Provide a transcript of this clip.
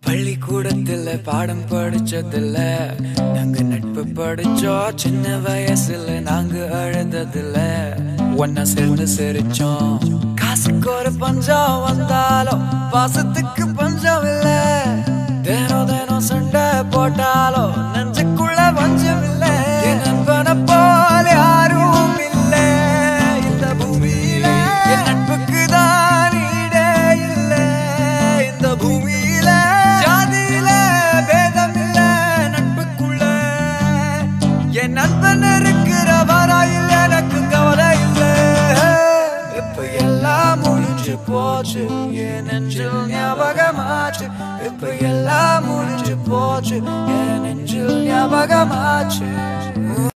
பள்ளிக்கூடத்துல பாடம் படிச்சதில்ல நாங்க நட்பு படிச்சோம் சின்ன வயசுல நாங்க அழுததில்ல ஒன்னா சேர்ந்து சிரிச்சோம் காசுக்கு ஒரு பஞ்சம் வந்தாலும் பாசத்துக்கு பஞ்சம் இல்ல தினம் தினம் சண்டை போட்டாலும் நெஞ்சுக்குள்ள பஞ்சம் இல்ல என் நண்பனை போல யாரும் இல்ல இந்த பூமியில என் நட்புக்கு தான் ஈடே இல்ல இந்த பூமியில ஜாதியில பேதம் இல்ல நட்புக்குள்ள என் நண்பன் இருக்கிற வராயில் எனக்கு கவலை இல்ல இப்ப எல்லாம் முடிஞ்சு போச்சு என் நெஞ்சில் ஞாபகமாச்சு இப்ப எல்லாம் முடிஞ்சு போச்சு என் நெஞ்சில் ஞாபகமாச்சு